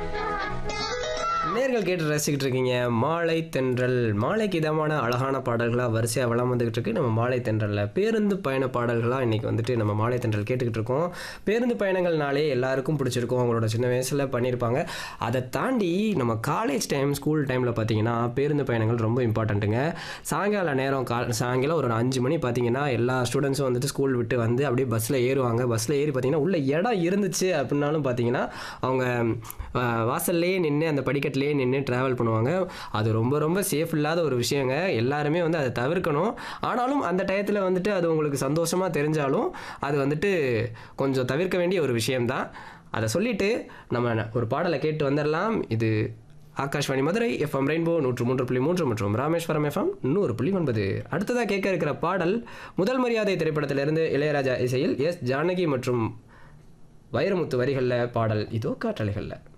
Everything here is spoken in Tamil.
நேர்கள் கேட்டு ரசிக்கிட்டு இருக்கீங்க மாலை தென்றல் மாலைக்கு இதமான அழகான பாடல்களாக வரிசையாக வளம் வந்துகிட்டு இருக்கு நம்ம மாலை தென்றலில் பேருந்து பயண பாடல்களாக இன்னைக்கு வந்துட்டு நம்ம மாலை தென்றல் கேட்டுக்கிட்டு இருக்கோம் பேருந்து பயணங்கள்னாலே எல்லாருக்கும் பிடிச்சிருக்கும் அவங்களோட சின்ன வயசில் பண்ணியிருப்பாங்க அதை தாண்டி நம்ம காலேஜ் டைம் ஸ்கூல் டைமில் பார்த்தீங்கன்னா பேருந்து பயணங்கள் ரொம்ப இம்பார்ட்டண்ட்டுங்க சாயங்கால நேரம் கா சாயங்காலம் ஒரு அஞ்சு மணி பார்த்தீங்கன்னா எல்லா ஸ்டூடெண்ட்ஸும் வந்துட்டு ஸ்கூல் விட்டு வந்து அப்படியே பஸ்ஸில் ஏறுவாங்க பஸ்ஸில் ஏறி பார்த்தீங்கன்னா உள்ள இடம் இருந்துச்சு அப்படின்னாலும் பார்த்தீங்கன்னா அவங்க அஹ், வாசல்லையே நின்று அந்த படிக்கட்டிலேயே நின்று ட்ராவல் பண்ணுவாங்க அது ரொம்ப ரொம்ப சேஃப் இல்லாத ஒரு விஷயங்க எல்லாருமே வந்து அதை தவிர்க்கணும் ஆனாலும் அந்த டயத்தில் வந்துட்டு அது உங்களுக்கு சந்தோஷமாக தெரிஞ்சாலும் அது வந்துட்டு கொஞ்சம் தவிர்க்க வேண்டிய ஒரு விஷயம்தான் அதை சொல்லிட்டு நம்ம ஒரு பாடலை கேட்டு வந்துடலாம் இது ஆகாஷ்வாணி மதுரை எஃப்எம் ரெயின்போ நூற்று மூன்று புள்ளி மூன்று மற்றும் ராமேஸ்வரம் எஃப்எம் நூறு புள்ளி ஒன்பது அடுத்ததாக கேட்க இருக்கிற பாடல் முதல் மரியாதை திரைப்படத்திலிருந்து இளையராஜா இசையில் எஸ் ஜானகி மற்றும் வைரமுத்து வரிகளில் பாடல் இதோ காற்றலைகளில்